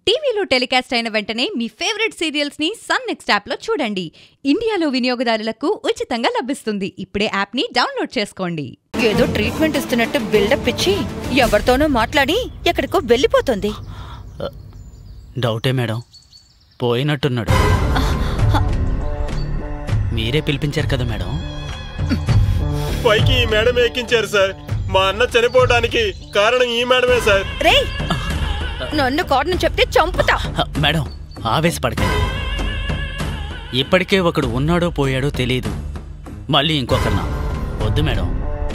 టీవీలో టెలికాస్ట్ అయిన వెంటనే మీ ఫేవరెట్ సీరియల్స్ ని సన్ నెక్స్ట్ యాప్ లో చూడండి ఇండియాలో వినియోగదారులకు ఉచితంగా లభిస్తుంది ఇప్పుడే యాప్ ని డౌన్లోడ్ చేసుకోండి ఏదో ట్రీట్మెంట్ ఇస్తున్నట్టు బిల్డప్ ఇచ్చి ఎవరితోనో మాట్లాడి ఎక్కడికో వెళ్ళిపోతుంది డౌటే మేడం పోయినట్టున్నాడు మీరే పిలిపించారు కదా మేడం పైకి ఈ మేడం ఎక్కించారు సార్ మా అన్న చనిపోవడానికి కారణం ఈ మేడమే సార్ రేయ్ నన్ను కారణం చెప్తే చంపుతా హ, మేడం ఆవేశపడకండి ఇప్పటికే ఒకడు ఉన్నాడో పోయాడో తెలియదు మళ్ళీ ఇంకొకరినా వద్దు మేడం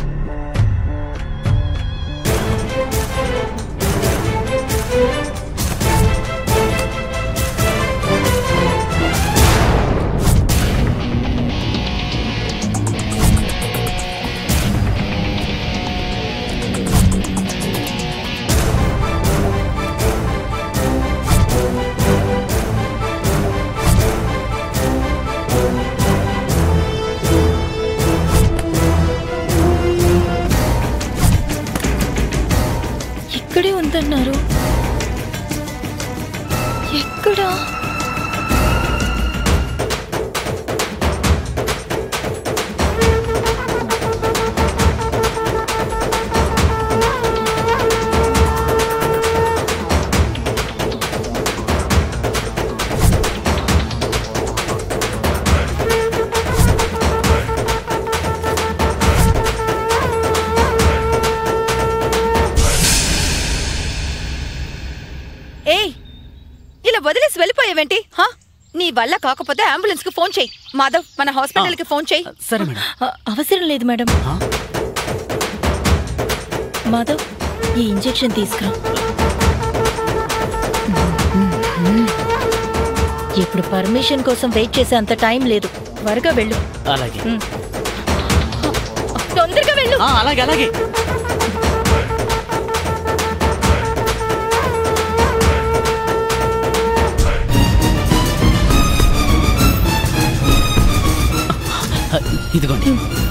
ఇక్కడే ఉందన్నారు ఎక్కడా ఏయ్ ఇలా వదిలేసి వెళ్ళిపోయావేంటి హా నీ వల్ల కాకపోతే అంబులెన్స్ కి ఫోన్ చేయి మాధవ్ మన హాస్పిటల్ కి ఫోన్ చేయి సరే మేడం అవసరం లేదు మేడం ఆ? మాధవ్ ఈ ఇంజెక్షన్ తీసుకురా ఇప్పుడు పర్మిషన్ కోసం వెయిట్ చేసే అంత టైం లేదు త్వరగా వెళ్ళు అలాగే తొందరగా వెళ్ళు ఆ, అలాగే అలాగే ఇదిగోండి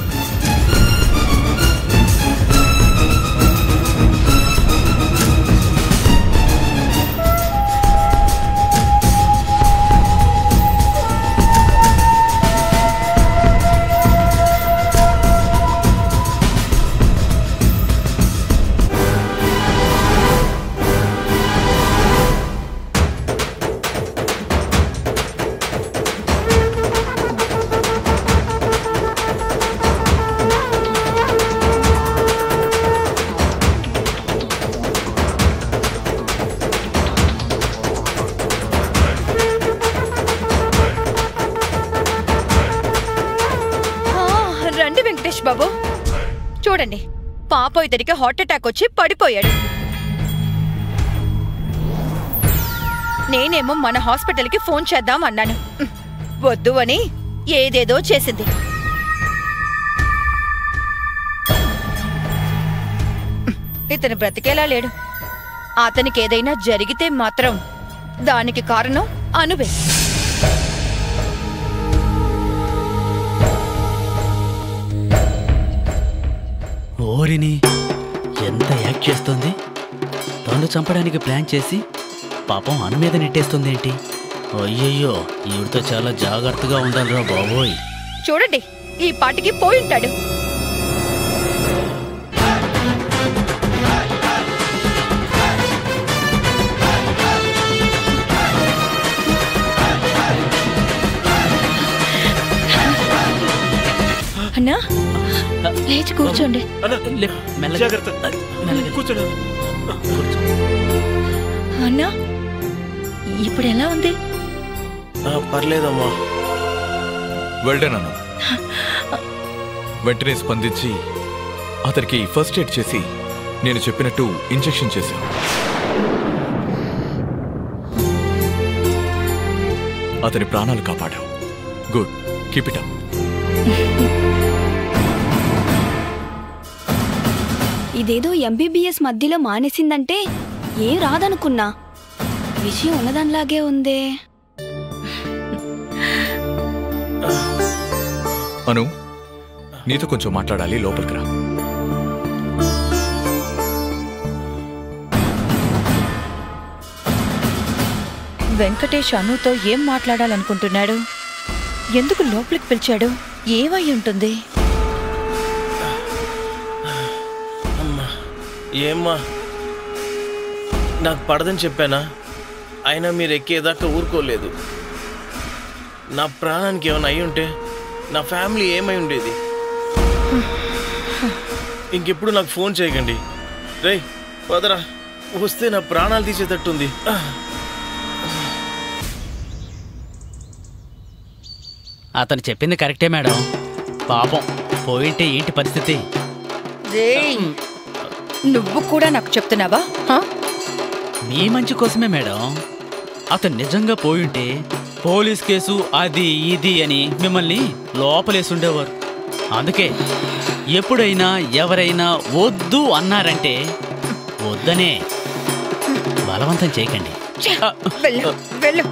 ఆ, రండి వెంకటేష్ బాబు చూడండి పాప ఇతడికి హార్ట్ అటాక్ వచ్చి పడిపోయాడు నేనేమో మన హాస్పిటల్కి ఫోన్ చేద్దాం అన్నాను ఉహ్, వద్దు అని ఏదేదో చేసింది ఉహ్, ఇతను బ్రతికేలా లేడు అతనికి ఏదైనా జరిగితే మాత్రం దానికి కారణం అనువే ఓరిని ఎంత యాక్ట్ చేస్తుంది తను చంపడానికి ప్లాన్ చేసి పాపం అను మీద నెట్టేస్తుంది ఏంటి అయ్యయ్యో ఈవిడతో చాలా జాగ్రత్తగా ఉండాలిరా బాబోయ్ చూడండి ఈ పాటికి పోయింటాడు అన్నా లేచి కూర్చోండి అన్న లే, మెల్లగా. జాగ్రత్త మెల్లగా. కూర్చోండి కూర్చో. అన్నా ఇప్పుడు ఎలా ఉంది ఆ, పర్లేదమ్మా వెల్డన్ వెంటనే స్పందించి అతనికి ఫస్ట్ ఎయిడ్ చేసి నేను చెప్పినట్టు ఇంజెక్షన్ చేశాను అతని ప్రాణాలు కాపాడావు గుడ్ కీప్ ఇట్ అప్ ఇదేదో ఎంబీబీఎస్ మధ్యలో మానేసిందంటే ఏం రాదనుకున్నా విషయం ఉన్నదానిలాగే ఉందే అను నీతో కొంచెం మాట్లాడాలి లోపలికి రా వెంకటేష్ అనుతో ఏం మాట్లాడాలనుకుంటున్నాడు ఎందుకు లోపలికి పిలిచాడు ఏమై ఉంటుంది అమ్మా ఏమ్మా నాకు పడదని చెప్పానా అయినా మీరు ఎక్కేదాకా ఊరుకోలేదు నా ప్రాణానికి ఏమైనా అయి ఉంటే నా ఫ్యామిలీ ఏమై ఉండేది ఇంకెప్పుడు నాకు ఫోన్ చేయకండి రేయ్ పదరా వస్తే నా ప్రాణాలు తీసేటట్టుంది అతను చెప్పింది కరెక్టే మేడం పాపం పోయింటే ఏంటి పరిస్థితి రేయ్ నువ్వు కూడా నాకు చెప్తున్నావా హా? మీ మంచి కోసమే మేడం అతను నిజంగా పోయింటే పోలీస్ కేసు అది ఇది అని మిమ్మల్ని లోపలేసి ఉండేవారు అందుకే ఎప్పుడైనా ఎవరైనా వద్దు అన్నారంటే వద్దనే బలవంతం చేయకండి ఛే, వెళ్ళు వెళ్ళు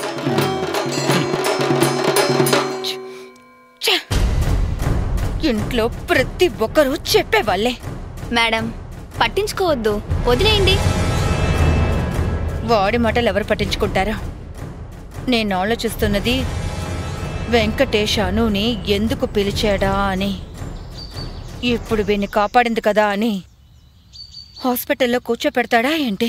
ఛే, ఇంట్లో ప్రతి ఒక్కరూ చెప్పేవాళ్ళే మేడం పట్టించుకోవద్దు వదిలేయండి వాడి మాటలు ఎవరు పట్టించుకుంటారా నేను ఆలోచిస్తున్నది వెంకటేష్ అనుని ఎందుకు పిలిచాడా అని ఇప్పుడు వీణ్ణి కాపాడింది కదా అని హాస్పిటల్లో కూర్చోపెడతాడా ఏంటి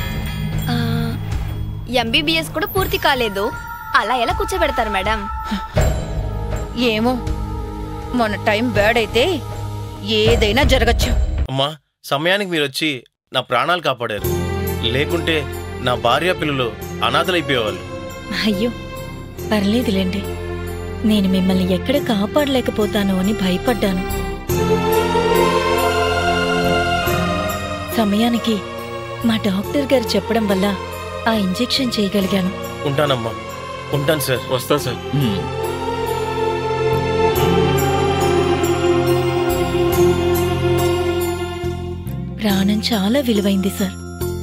ఎంబీబీఎస్ కూడా పూర్తి కాలేదు అలా ఎలా కూర్చోబెడతారు మేడం ఏమో మన టైం బ్యాడ్ అయితే ఏదైనా జరగచ్చు అమ్మా సమయానికి మీరు వచ్చి నా ప్రాణాలు కాపాడారు లేకుంటే నా భార్య పిల్లలు అనాథలైపోయేవాళ్ళు అయ్యో పర్లేదులేండి నేను మిమ్మల్ని ఎక్కడ కాపాడలేకపోతానో అని భయపడ్డాను సమయానికి మా డాక్టర్ గారు చెప్పడం వల్ల ఆ ఇంజెక్షన్ చేయగలిగాను ఉంటానమ్మా ఉంటాను సార్ వస్తాను సార్ హ్మ్. ప్రాణం చాలా విలువైంది సార్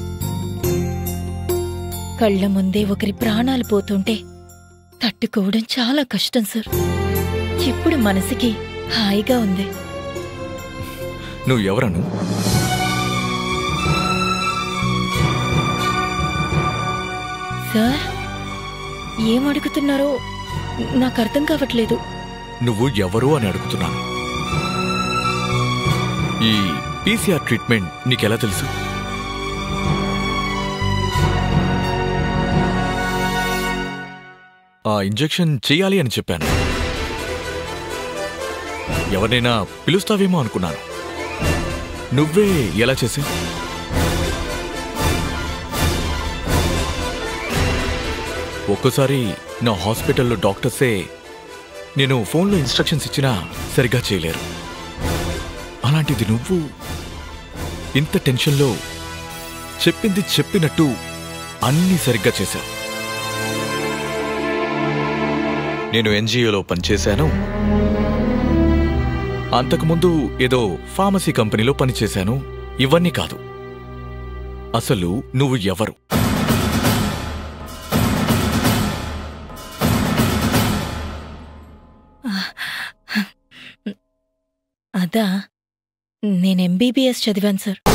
కళ్ళ ముందే ఒకరి ప్రాణాలు పోతుంటే తట్టుకోవడం చాలా కష్టం సార్ ఇప్పుడు మనసుకి హాయిగా ఉంది నువ్వు ఎవరను సార్ ఏం అడుగుతున్నారో నాకు అర్థం కావట్లేదు నువ్వు ఎవరు అని అడుగుతున్నాను ఈ పీసీఆర్ ట్రీట్మెంట్ నీకెలా తెలుసు ఆ ఇంజెక్షన్ చెయ్యాలి అని చెప్పాను ఎవరినైనా పిలుస్తావేమో అనుకున్నాను నువ్వే ఎలా చేసావు ఒక్కోసారి నా హాస్పిటల్లో డాక్టర్సే నేను ఫోన్లో ఇన్స్ట్రక్షన్స్ ఇచ్చినా సరిగ్గా చేయలేరు అలాంటిది నువ్వు ఇంత టెన్షన్లో చెప్పింది చెప్పినట్టు అన్నీ సరిగ్గా చేశావు నేను ఎన్జిఓలో పనిచేశాను అంతకుముందు ఏదో ఫార్మసీ కంపెనీలో పనిచేశాను ఇవన్నీ కాదు అసలు నువ్వు ఎవరు అదా నేను ఎంబీబీఎస్ చదివాను సార్